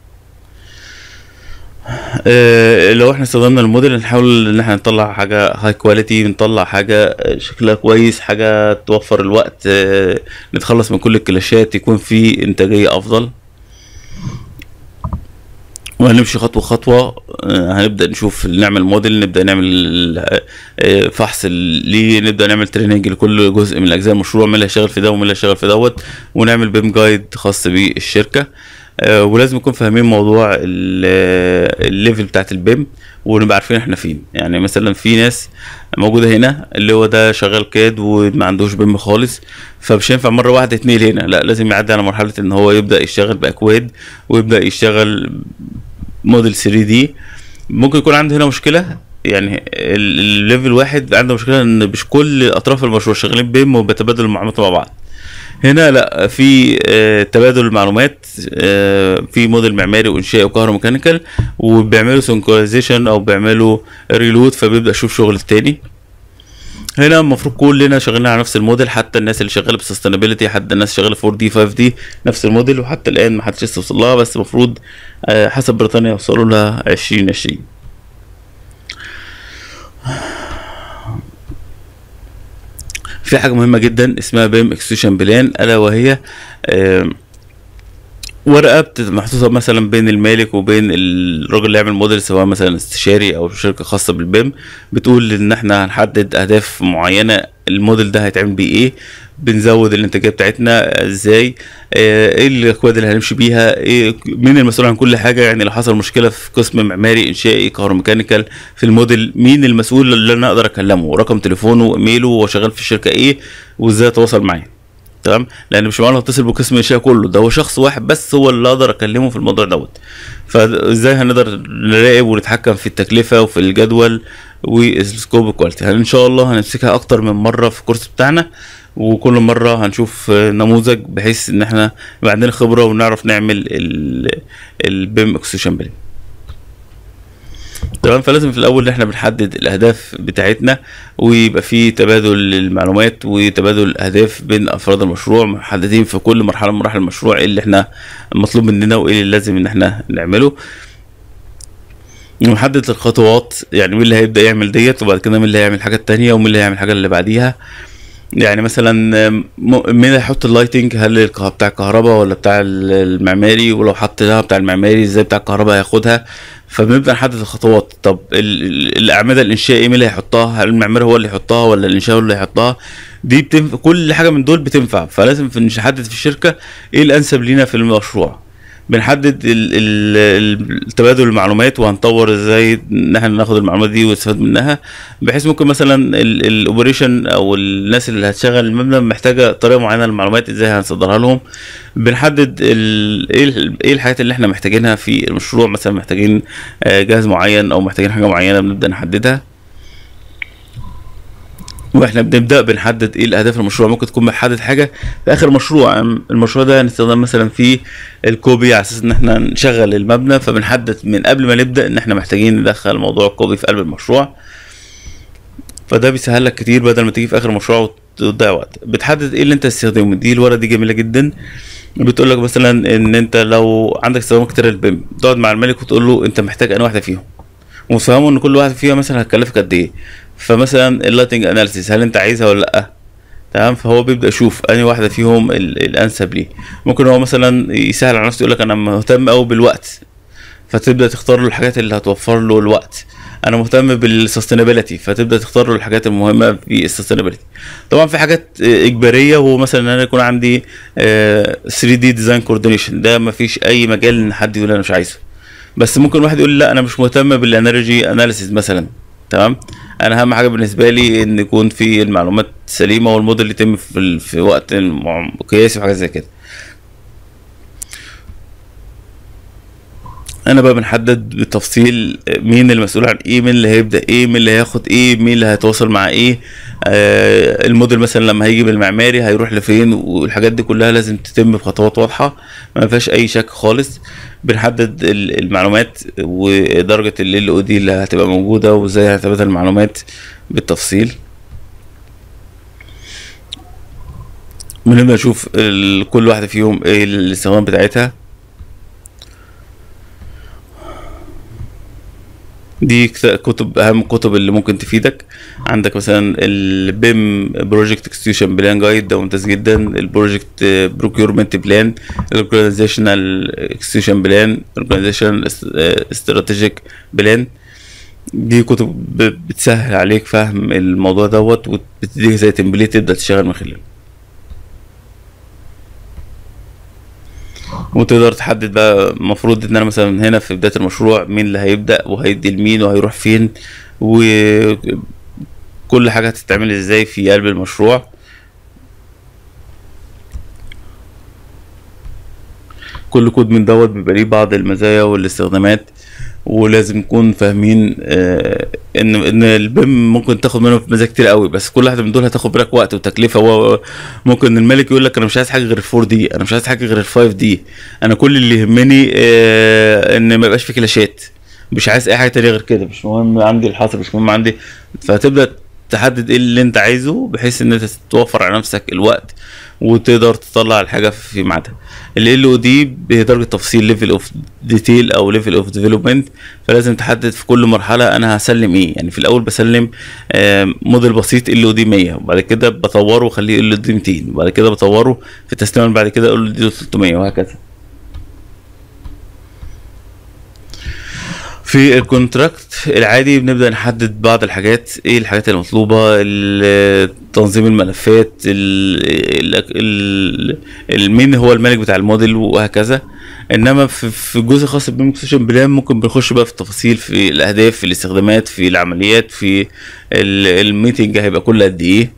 آه، لو احنا استخدمنا الموديل نحاول ان احنا نطلع حاجه هاي كواليتي نطلع حاجه آه، شكلها كويس حاجه توفر الوقت آه، نتخلص من كل الكلاشات يكون في انتاجيه افضل وهنمشي خطوة خطوة آه، هنبدأ نشوف نعمل موديل نبدأ نعمل آه، فحص ليه نبدأ نعمل تريننج لكل جزء من أجزاء المشروع مين اللي هيشتغل في ده ومين اللي هيشتغل في دوت ونعمل بيم جايد خاص بالشركة آه، ولازم نكون فاهمين موضوع ال- آه، الليفل بتاعت البيم ونبقى عارفين احنا فين يعني مثلا في ناس موجودة هنا اللي هو ده شغال كاد وما عندوش بيم خالص فمش هينفع مرة واحدة اتنين هنا لا لازم يعدي على مرحلة ان هو يبدأ يشتغل بأكواد ويبدأ يشتغل موديل 3 دي ممكن يكون عنده هنا مشكله يعني ال- الليفل واحد عنده مشكله ان مش كل اطراف المشروع شغالين بيم وبيتبادلوا المعلومات مع بعض هنا لا في آه، تبادل المعلومات آه، في موديل معماري وانشائي وكهروميكانيكال وبيعملوا سنكرونايزيشن او بيعملوا ريلود فبيبدا يشوف شغل التاني هنا المفروض كلنا شغالين على نفس الموديل حتى الناس اللي شغاله بسستينابيلتي حتى الناس شغاله 4 دي 5 دي نفس الموديل وحتى الان ما حدش لسه وصل لها بس المفروض آه، حسب بريطانيا يوصلوا لها 2020 في حاجه مهمه جدا اسمها بيم اكستيوشن بلان الا وهي آم، ورقه بت- محطوطه مثلا بين المالك وبين الراجل اللي يعمل موديل سواء مثلا استشاري او شركه خاصه بالبيم بتقول ان احنا هنحدد اهداف معينه الموديل ده هيتعمل بيه ايه بنزود الانتاجيه بتاعتنا ازاي آه، ايه الاكواد اللي هنمشي بيها ايه مين المسؤول عن كل حاجه يعني لو حصل مشكله في قسم معماري انشائي كهروميكانيكال في الموديل مين المسؤول اللي انا اقدر اكلمه رقم تليفونه وايميله وهو شغال في الشركه ايه وازاي اتواصل معاه تمام لان مش معقول اتصل بقسم الانشاء كله ده هو شخص واحد بس هو اللي اقدر اكلمه في الموضوع دوت فازاي هنقدر نراقب ونتحكم في التكلفه وفي الجدول والسكوب الكواليتي ان شاء الله هنمسكها اكتر من مره في الكورس بتاعنا وكل مره هنشوف آه، نموذج بحيث ان احنا يبقى عندنا خبره ونعرف نعمل البيم اكسيشن بلان تمام فلازم في الاول ان احنا بنحدد الاهداف بتاعتنا ويبقى في تبادل للمعلومات وتبادل الاهداف بين افراد المشروع محددين في كل مرحله من مراحل المشروع ايه اللي احنا مطلوب مننا وايه اللي لازم ان احنا نعمله ونحدد الخطوات يعني مين اللي هيبدا يعمل ديت وبعد كده مين اللي هيعمل حاجه تانية ومين اللي هيعمل الحاجه اللي بعديها يعني مثلا م- مين اللي هيحط اللايتنج هل الك- بتاع الكهرباء ولا بتاع ال- المعماري ولو حط لها بتاع المعماري ازاي بتاع الكهرباء هياخدها فبنبدا نحدد الخطوات طب ال- ال- الاعمده الانشائي مين اللي هيحطها هل المعماري هو اللي يحطها ولا الانشائي هو اللي هيحطها دي بتنفع كل حاجه من دول بتنفع فلازم في نحدد في الشركه ايه الانسب لينا في المشروع بنحدد ال- ال- ال- تبادل المعلومات وهنطور ازاي ان احنا ناخد المعلومات دي ونستفاد منها بحيث ممكن مثلا الاوبريشن او الناس اللي هتشغل المبنى محتاجه طريقه معينه للمعلومات ازاي هنصدرها لهم بنحدد ال- ايه ال- ايه الحاجات اللي احنا محتاجينها في المشروع مثلا محتاجين آه، جهاز معين او محتاجين حاجه معينه بنبدا نحددها واحنا بنبدا بنحدد ايه الاهداف المشروع ممكن تكون محدد حاجه في اخر مشروع يعني المشروع ده هنستخدم مثلا فيه الكوبي على اساس ان احنا نشغل المبنى فبنحدد من قبل ما نبدا ان احنا محتاجين ندخل موضوع الكوبي في قلب المشروع فده بيسهل لك كتير بدل ما تيجي في اخر مشروع وت- وتضيع وقت بتحدد ايه اللي انت تستخدمه دي الورقه دي جميله جدا بتقول لك مثلا ان انت لو عندك استخدامات كتير للبيم تقعد مع الملك وتقول له انت محتاج انهي واحده فيهم وتفهمه ان كل واحده فيها مثلا هتكلفك قد ايه فمثلا اللايتنج اناليسيس هل انت عايزها ولا لا تمام فهو بيبدا يشوف انهي واحده فيهم ال- الانسب ليه ممكن هو مثلا يسهل على نفسه يقول لك انا مهتم قوي بالوقت فتبدا تختار له الحاجات اللي هتوفر له الوقت انا مهتم بالسستينابيلتي فتبدا تختار له الحاجات المهمه في السستينابيلتي طبعا في حاجات آه، اجباريه وهو مثلا ان انا يكون عندي 3 دي ديزاين كوردينيشن ده ما فيش اي مجال ان حد يقول انا مش عايزه بس ممكن واحد يقول لا انا مش مهتم بالانرجي اناليسيس مثلا تمام انا اهم حاجه بالنسبه لي ان يكون في المعلومات سليمه والموديل يتم في, ال- في وقت مع- قياسي وحاجات زي كده انا بقى بنحدد بالتفصيل مين المسؤول عن ايه مين اللي هيبدا ايه مين اللي هياخد ايه مين اللي هيتواصل مع ايه آه الموديل مثلا لما هيجي من المعماري هيروح لفين والحاجات دي كلها لازم تتم بخطوات واضحه ما فيهاش اي شك خالص بنحدد ال- المعلومات ودرجه ال او دي اللي هتبقى موجوده وازاي هتبادل المعلومات بالتفصيل بنبدا نشوف ال- كل واحده فيهم ايه الاستخدام بتاعتها دي كت- كتب اهم الكتب اللي ممكن تفيدك عندك مثلا البيم بروجكت اكستيوشن بلان جايد ده ممتاز جدا البروجكت بروكيورمنت بلان الاورجانيزيشنال اكستيوشن بلان اورجانيزيشن استراتيجيك بلان دي كتب ب- بتسهل عليك فهم الموضوع دوت وبتديك زي تمبليت تبدا تشتغل من خلاله وتقدر تحدد بقى المفروض ان انا مثلا هنا في بدايه المشروع مين اللي هيبدا وهيدي لمين وهيروح فين وكل حاجه هتتعمل ازاي في قلب المشروع كل كود من دوت بيبقى ليه بعض المزايا والاستخدامات ولازم نكون فاهمين آه، ان ان البيم ممكن تاخد منه مزايا كتير قوي بس كل واحده من دول هتاخد بالك وقت وتكلفه هو ممكن الملك يقول لك انا مش عايز حاجه غير الفور دي انا مش عايز حاجه غير الفايف دي انا كل اللي يهمني آه، ان ما يبقاش في كلاشات مش عايز اي حاجه تانية غير كده مش مهم عندي الحصر مش مهم عندي فتبدا تحدد ايه اللي انت عايزه بحيث ان انت توفر على نفسك الوقت وتقدر تطلع الحاجه في ميعادها ال او دي هي درجه تفصيل ليفل اوف ديتيل او ليفل اوف ديفلوبمنت فلازم تحدد في كل مرحله انا هسلم ايه يعني في الاول بسلم آه، موديل بسيط ال او دي 100 وبعد كده بطوره واخليه ال او دي 200 وبعد كده بطوره في التسليم اللي بعد كده ال او دي 300 وهكذا في الكونتراكت العادي بنبدا نحدد بعض الحاجات ايه الحاجات المطلوبه ال- تنظيم الملفات ال- ال- ال- ال- مين هو الملك بتاع الموديل وهكذا انما في في الجزء الخاص بالمكسوشن بلان ممكن بنخش بقى في التفاصيل في الاهداف في الاستخدامات في العمليات في ال- الميتنج هيبقى كل قد ايه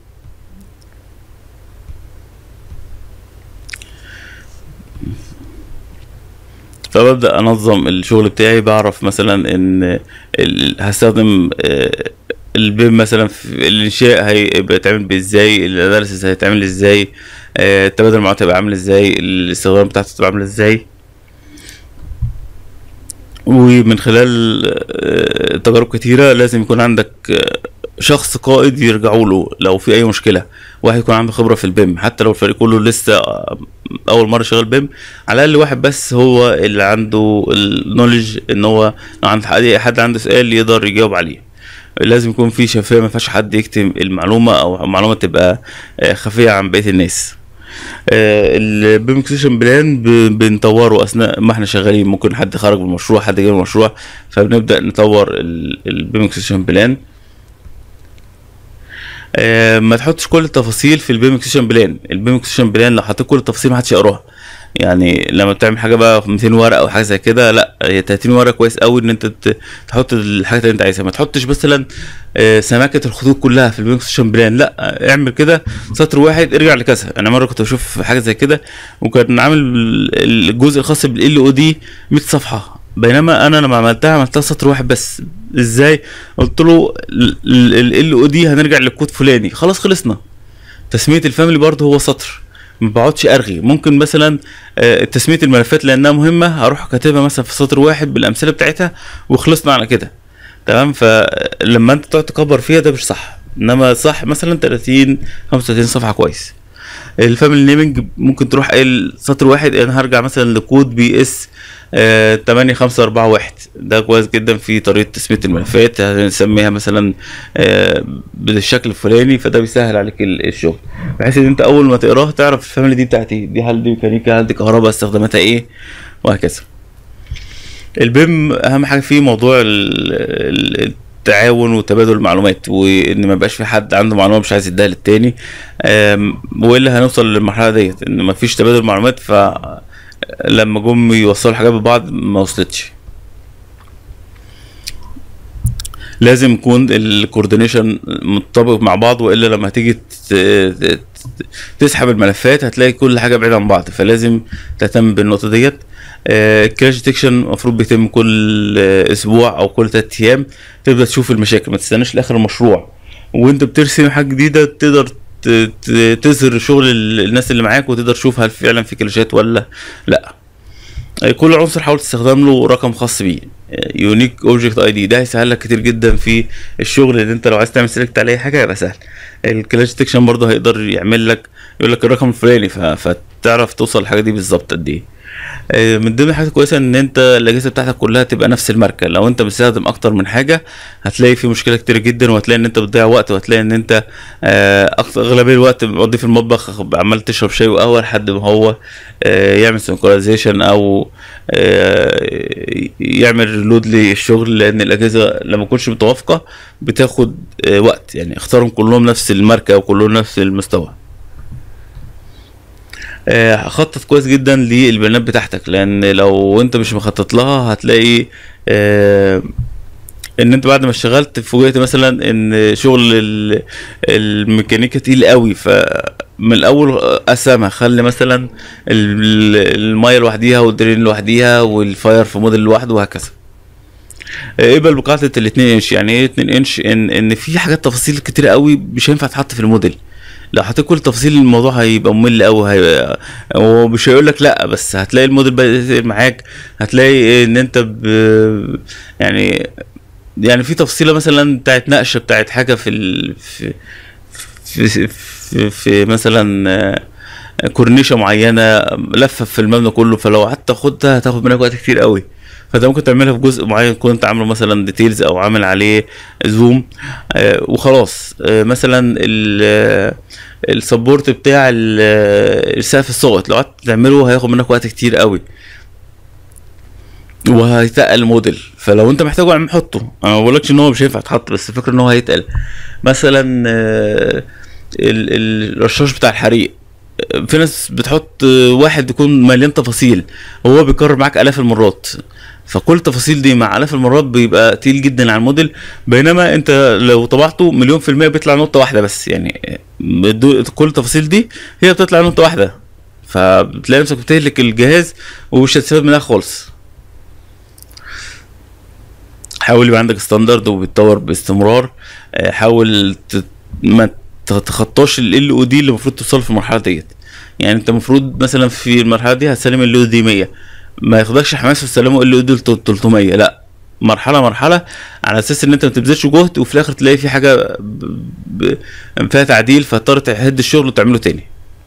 فببدا انظم الشغل بتاعي بعرف مثلا ان ال- هستخدم آه، البيم مثلا في الانشاء هيبقى يتعمل ازاي الاناليسيس هيتعمل ازاي آه، التبادل المعلومات هيبقى عامل ازاي الاستخدام بتاعته تبقى عامله ازاي ومن خلال آه، تجارب كتيرة لازم يكون عندك آه، شخص قائد يرجعوا له لو في اي مشكله واحد يكون عنده خبره في البيم حتى لو الفريق كله لسه آه، اول مره شغال بيم على الاقل واحد بس هو اللي عنده النولج ان هو لو عند حد حد عنده سؤال يقدر يجاوب عليه لازم يكون في شفافيه ما ينفعش حد يكتم المعلومه او معلومه تبقى آه، خفيه عن بقيه الناس البيم اكسيشن بلان بنطوره اثناء ما احنا شغالين ممكن حد خرج من المشروع حد جاي من المشروع فبنبدا نطور البيم اكسيشن بلان آه ما تحطش كل التفاصيل في البيم اكسشن بلان البيم اكسشن بلان لو حطيت كل التفاصيل ما حدش يقراها يعني لما بتعمل حاجه بقى في 200 ورقه او حاجه زي كده لا هي 30 ورقه كويس قوي ان انت ت- تحط الحاجات اللي انت عايزها ما تحطش مثلا آه، سماكه الخطوط كلها في البيم اكسشن بلان لا آه، اعمل كده سطر واحد ارجع لكذا انا مره كنت بشوف حاجه زي كده وكان عامل ال- الجزء الخاص بالال او دي 100 صفحه بينما انا لما عملتها عملتها سطر واحد بس ازاي قلت له ال او دي هنرجع للكود فلاني خلاص خلصنا تسميه الفاميلي برضه هو سطر ما بقعدش ارغي ممكن مثلا آه، تسميه الملفات لانها مهمه هروح كاتبها مثلا في سطر واحد بالامثله بتاعتها وخلصنا على كده تمام فلما انت تقعد تكبر فيها ده مش صح انما صح مثلا 30 35 صفحه كويس الفاميلي نيمنج ممكن تروح قايل سطر واحد انا هرجع مثلا لكود بي اس 8541 ده كويس جدا في طريقه تسميه الملفات هنسميها مثلا آه، بالشكل الفلاني فده بيسهل عليك ال- الشغل بحيث ان انت اول ما تقراها تعرف الفاميلي دي بتاعت ايه دي هل دي ميكانيكا هل دي كهرباء استخداماتها ايه وهكذا البيم اهم حاجه فيه موضوع ال- ال- التعاون وتبادل المعلومات وان ما يبقاش في حد عنده معلومه مش عايز يديها للتاني آم، والا هنوصل للمرحله ديت ان ما فيش تبادل معلومات فلما جم يوصلوا حاجات ببعض ما وصلتش لازم يكون الكوردينيشن متطابق مع بعض والا لما هتيجي ت- ت- تسحب الملفات هتلاقي كل حاجه بعيده عن بعض فلازم تهتم بالنقطه ديت كراش ديتكشن المفروض بيتم كل آه، اسبوع او كل تلات ايام تبدا تشوف المشاكل ما تستناش لاخر المشروع وانت بترسم حاجه جديده تقدر ت- ت- تظهر شغل ال- الناس اللي معاك وتقدر تشوف هل فعلا في كلاشات ولا لا آه، كل عنصر حاول تستخدم له رقم خاص بيه يونيك اوبجكت اي دي ده هيسهل لك كتير جدا في الشغل ان انت لو عايز تعمل سيلكت على اي حاجه هيبقى سهل الكلاش ديتكشن برضه هيقدر يعمل لك يقول لك الرقم الفلاني ف- فتعرف توصل الحاجه دي بالظبط قد ايه آه، من ضمن الحاجات الكويسه ان انت الاجهزه بتاعتك كلها تبقى نفس الماركه لو انت بتستخدم اكتر من حاجه هتلاقي في مشكله كتير جدا وهتلاقي ان انت بتضيع وقت وهتلاقي ان انت آه، اكتر اغلبيه الوقت مقضي في المطبخ عمال تشرب شاي وقهوه لحد ما هو آه، يعمل سنكرايزيشن او آه، يعمل ريلود للشغل لان الاجهزه لما تكونش متوافقه بتاخد آه، وقت يعني اختارهم كلهم نفس الماركه وكلهم نفس المستوى آه، خطط كويس جدا للبيانات بتاعتك لان لو انت مش مخطط لها هتلاقي آه، ان انت بعد ما اشتغلت فوجئت مثلا ان شغل ال- الميكانيكا تقيل قوي فمن الاول قسمها خلي مثلا ال- الميه لوحديها والدرين لوحديها والفاير في موديل لوحده وهكذا اقبل بقاعدة ال 2 انش يعني ايه 2 انش ان ان في حاجات تفاصيل كتير قوي مش هينفع تتحط في الموديل لو حطيت كل تفاصيل الموضوع هيبقى ممل قوي هيبقى هو مش هيقول لك لا بس هتلاقي الموديل بقى يتقل معاك هتلاقي ان انت ب يعني يعني في تفصيله مثلا بتاعت نقشه بتاعت حاجه في ال... في في, في, في مثلا آه، كورنيشه معينه لفه في المبنى كله فلو قعدت تاخدها هتاخد منك وقت كتير قوي فانت ممكن تعملها في جزء معين تكون انت عامله مثلا ديتيلز او عامل عليه زوم آه، وخلاص آه، مثلا ال السبورت بتاع ال- آه، السقف الصوت لو قعدت تعمله هياخد منك وقت كتير قوي وهيتقل الموديل فلو انت محتاجه اعمل حطه انا ما بقولكش ان هو مش هينفع يتحط بس الفكره ان هو هيتقل مثلا آه، ال- ال- الرشاش بتاع الحريق آه، في ناس بتحط آه، واحد يكون مليان تفاصيل هو بيكرر معاك الاف المرات فكل التفاصيل دي مع الاف المرات بيبقى تقيل جدا على الموديل بينما انت لو طبعته مليون في المية بيطلع نقطة واحدة بس يعني آه، بدو- كل التفاصيل دي هي بتطلع نقطة واحدة فبتلاقي نفسك بتهلك الجهاز ومش هتستفاد منها خالص حاول يبقى عندك ستاندرد وبيتطور باستمرار آه، حاول ت... ما تتخطاش ال او دي اللي المفروض توصل في المرحله ديت يعني انت المفروض مثلا في المرحله دي هتسلم ال او دي 100 ما ياخدكش حماس وتسلمه ال او دي 300 لا مرحله مرحله على اساس ان انت ما تبذلش جهد وفي الاخر تلاقي في حاجه ب... ب... فيها تعديل فتضطر تهد الشغل وتعمله تاني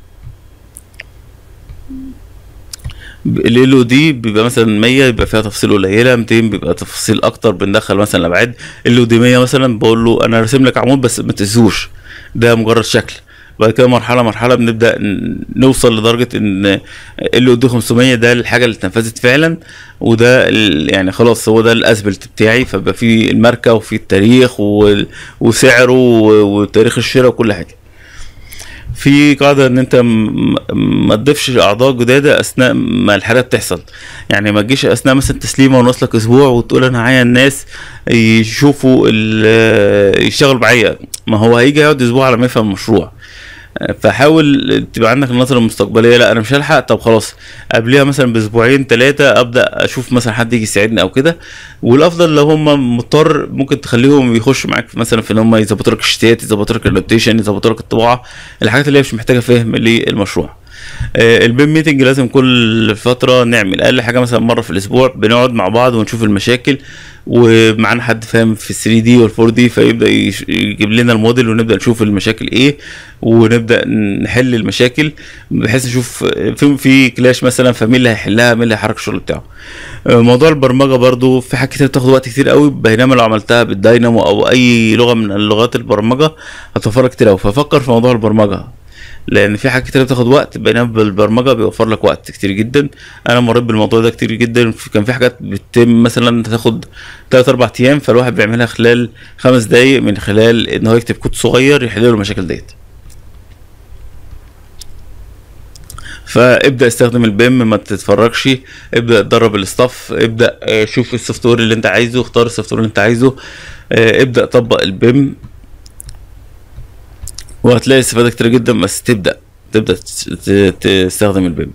ال او دي بيبقى مثلا 100 يبقى فيها تفاصيل قليله 200 بيبقى تفاصيل اكتر بندخل مثلا الابعاد ال او دي 100 مثلا بقول له انا راسم لك عمود بس ما تقيسوش ده مجرد شكل بعد كده مرحله مرحله بنبدا ن- نوصل لدرجه ان ال او دي 500 ده الحاجه اللي اتنفذت فعلا وده ال- يعني خلاص هو ده الاسبلت بتاعي فبقى فيه الماركه وفي التاريخ و- وسعره و- وتاريخ الشراء وكل حاجه في قاعدة ان انت م- م- ما تضيفش اعضاء جدادة اثناء ما الحالة بتحصل يعني ما تجيش اثناء مثلا تسليمة وناقص لك اسبوع وتقول انا معايا الناس يشوفوا ال- يشتغلوا معايا ما هو هيجي يقعد اسبوع على ما يفهم المشروع فحاول تبقى عندك النظره المستقبليه لا انا مش هلحق طب خلاص قبلها مثلا باسبوعين ثلاثه ابدا اشوف مثلا حد يجي يساعدني او كده والافضل لو هم مضطر ممكن تخليهم يخشوا معاك مثلا في ان هم يظبطوا لك الشتات يظبطوا لك النوتيشن يظبطوا لك الطباعه الحاجات اللي هي مش محتاجه فهم للمشروع آه، البيم ميتنج لازم كل فتره نعمل اقل حاجه مثلا مره في الاسبوع بنقعد مع بعض ونشوف المشاكل ومعانا حد فاهم في 3 دي وال 4 دي فيبدا يش- يجيب لنا الموديل ونبدا نشوف المشاكل ايه ونبدا نحل المشاكل بحيث نشوف في في كلاش مثلا فمين اللي هيحلها مين اللي هيحرك الشغل بتاعه آه، موضوع البرمجه برضو في حاجات كتير بتاخد وقت كتير قوي بينما لو عملتها بالداينامو او اي لغه من اللغات البرمجه هتوفر كتير قوي ففكر في موضوع البرمجه لان في حاجات كتير بتاخد وقت بينما بالبرمجه بيوفر لك وقت كتير جدا انا مريت بالموضوع ده كتير جدا في- كان في حاجات بتتم مثلا تاخد 3 4 ايام فالواحد بيعملها خلال خمس دقايق من خلال ان هو يكتب كود صغير يحل له المشاكل ديت فابدا استخدم البيم ما تتفرجش ابدا اتدرب الاستاف ابدا آه، شوف السوفت وير اللي انت عايزه اختار السوفت وير اللي انت عايزه آه، ابدا طبق البيم وهتلاقي استفاده كتير جدا بس تبدا تبدا تس- ت- تستخدم البيم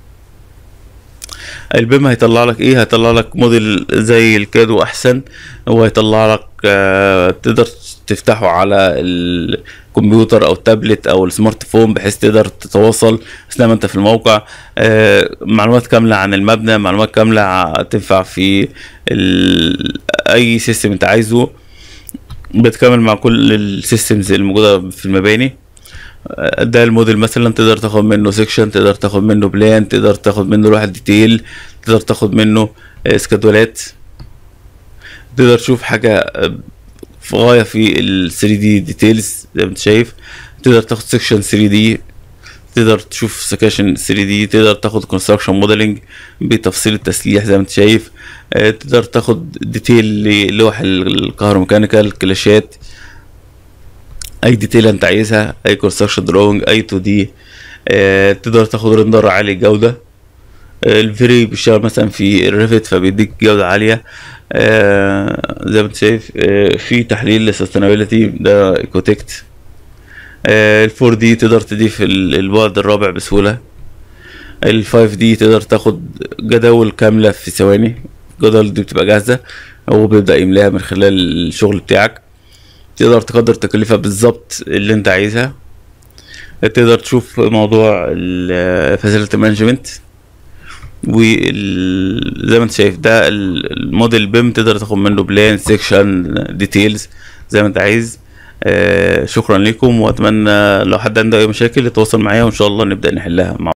البيم هيطلع لك ايه هيطلع لك موديل زي الكادو احسن وهيطلع لك آه تقدر تفتحه على الكمبيوتر او التابلت او السمارت فون بحيث تقدر تتواصل اثناء ما انت في الموقع آه معلومات كامله عن المبنى معلومات كامله ع- تنفع في ال- اي سيستم انت عايزه بتكمل مع كل السيستمز الموجوده في المباني ده الموديل مثلا تقدر تاخد منه سيكشن تقدر تاخد منه بلان تقدر تاخد منه لوحة ديتيل تقدر تاخد منه آه، اسكادولات تقدر تشوف حاجة آه، في غاية في ال 3 دي ديتيلز زي ما انت شايف تقدر تاخد سيكشن 3 دي تقدر تشوف سكاشن 3 دي تقدر تاخد كونستراكشن موديلنج بتفصيل التسليح زي ما انت شايف آه، تقدر تاخد ديتيل للوح الكهروميكانيكال كلاشات اي ديتيل انت عايزها اي كونستراكشن دروينج اي 2 دي تقدر تاخد ريندر عالي الجوده آه، الفيري بيشتغل مثلا في الريفت فبيديك جوده عاليه آه، زي ما انت شايف آه، في تحليل للسستينابيلتي ده ايكوتكت ال 4 دي تقدر تضيف ال- البعد الرابع بسهوله ال 5 دي تقدر تاخد جداول كامله في ثواني الجداول دي بتبقى جاهزه هو بيبدا يملاها من خلال الشغل بتاعك تقدر تقدر تكلفة بالظبط اللي انت عايزها تقدر تشوف موضوع الفاسيلتي مانجمنت وزي ما انت شايف ده ال- الموديل بيم تقدر تاخد منه بلان سيكشن ديتيلز زي ما انت عايز آه شكرا لكم واتمنى لو حد عنده اي مشاكل يتواصل معايا وان شاء الله نبدا نحلها مع